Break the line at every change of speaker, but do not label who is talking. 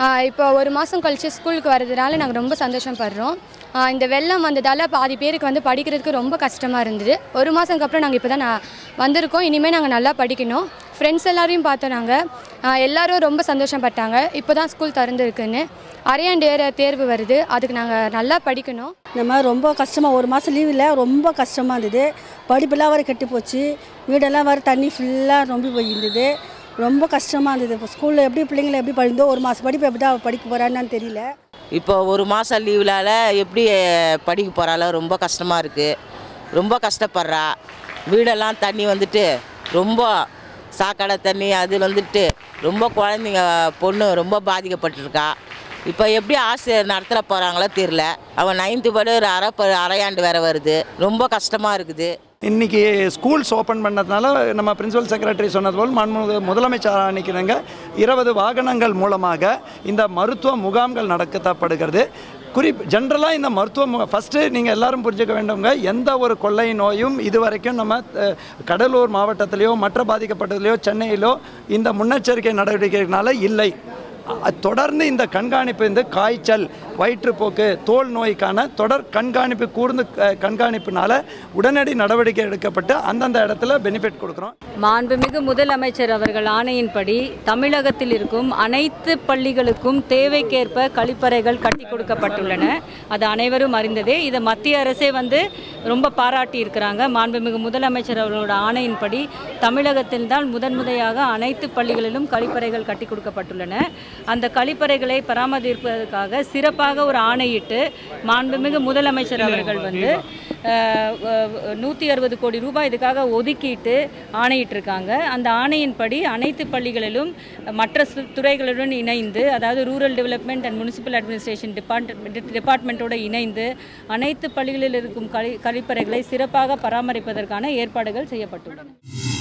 இப்போ ஒரு மாதம் கழித்து ஸ்கூலுக்கு வர்றதுனால நாங்கள் ரொம்ப சந்தோஷப்படுறோம் ஆஹ் இந்த வெள்ளம் வந்ததால் பாதி பேருக்கு வந்து படிக்கிறதுக்கு ரொம்ப கஷ்டமாக இருந்தது ஒரு மாதத்துக்கு அப்புறம் நாங்கள் இப்போ தான் நான் வந்திருக்கோம் இனிமேல் நாங்கள் நல்லா படிக்கணும் ஃப்ரெண்ட்ஸ் எல்லாரையும் பார்த்தோம் நாங்கள் எல்லாரும் ரொம்ப சந்தோஷப்பட்டாங்க இப்போ தான் ஸ்கூல் திறந்துருக்குன்னு அரையாண்டு ஏற தேர்வு வருது அதுக்கு நாங்கள் நல்லா படிக்கணும்
இந்த மாதிரி ரொம்ப கஷ்டமாக ஒரு மாதம் லீவில் ரொம்ப கஷ்டமாக இருந்தது படிப்பெல்லாம் வர கெட்டு போச்சு வீடெல்லாம் வர தண்ணி ஃபுல்லாக ரொம்ப போயிருந்தது ரொம்ப கஷ்டமாக இருந்தது இப்போ ஸ்கூலில் எப்படி பிள்ளைங்களை எப்படி படிந்தோ ஒரு மாதம் படிப்பு எப்படி தான் படிக்க போகிறான்னு தெரியல
இப்போ ஒரு மாதம் லீவ்லால எப்படி படிக்க போகிறாளோ ரொம்ப கஷ்டமாக இருக்குது ரொம்ப கஷ்டப்படுறா வீடெல்லாம் தண்ணி வந்துட்டு ரொம்ப சாக்கடை தண்ணி அது வந்துட்டு ரொம்ப குழந்தைங்க பொண்ணு ரொம்ப பாதிக்கப்பட்டிருக்கா இப்போ எப்படி ஆசிரியர் நடத்துகிற போகிறாங்களோ தெரில அவன் நைன்த்து படி ஒரு அரை ப- அரையாண்டு வேற வருது ரொம்ப கஷ்டமாக இருக்குது
இன்னைக்கு ஸ்கூல்ஸ் ஓப்பன் பண்ணதுனால நம்ம பிரின்சிபல் செக்ரட்டரி சொன்னது போல் மாண்புமிகு முதலமைச்சர் அன்னைக்குங்க இருபது வாகனங்கள் மூலமாக இந்த மருத்துவ முகாம்கள் நடத்தப்படுகிறது குறிப் ஜென்ரலாக இந்த மருத்துவ முக ஃபஸ்ட்டு நீங்கள் எல்லாரும் புரிஞ்சுக்க வேண்டுங்க எந்த ஒரு கொள்ளை நோயும் இதுவரைக்கும் நம்ம அஹ், கடலூர் மாவட்டத்திலேயோ மற்ற பாதிக்கப்பட்டதுலையோ சென்னையிலோ இந்த முன்னெச்சரிக்கை நடவடிக்கைகளால இல்லை அ- தொடர்ந்து இந்த கண்காணிப்பு இந்த காய்ச்சல் வயிற்றுப்போக்கு தோல் நோய்க்கான தொடர் கண்காணிப்பு கூர்ந்து அஹ், கண்காணிப்புனால உடனடி நடவடிக்கை எடுக்கப்பட்டு அந்தந்த இடத்துல பெனிஃபிட் கொடுக்குறோம்
மாண்புமிகு முதலமைச்சர் அவர்கள் ஆணையின்படி தமிழகத்தில் இருக்கும் அனைத்து பள்ளிகளுக்கும் தேவைக்கேற்ப கழிப்பறைகள் கட்டி கொடுக்கப்பட்டுள்ளன அது அனைவரும் அறிந்ததே இதை மத்திய அரசே வந்து ரொம்ப பாராட்டி இருக்கிறாங்க மாண்புமிகு முதலமைச்சர் அவர்களோட ஆணையின்படி தமிழகத்தில் தான் முதன் முறையாக அனைத்து பள்ளிகளிலும் கழிப்பறைகள் கட்டி கொடுக்கப்பட்டுள்ளன அந்த கழிப்பறைகளை பராமரிப்பதற்காக சிறப்பாக ஒரு ஆணையிட்டு மாண்புமிகு முதலமைச்சர் அவர்கள் வந்து நூற்றி அறுபது கோடி ரூபாய் இதுக்காக ஒதுக்கிட்டு ஆணையிட்டிருக்காங்க அந்த ஆணையின்படி அனைத்து பள்ளிகளிலும் மற்ற சு- துறைகளுடன் இணைந்து அதாவது rural development and municipal administration department டிபார்ட்மெண்ட்டோடு இணைந்து அனைத்து பள்ளிகளில் இருக்கும் கழி கழிப்பறைகளை சிறப்பாக பராமரிப்பதற்கான ஏற்பாடுகள் செய்யப்பட்டுள்ளன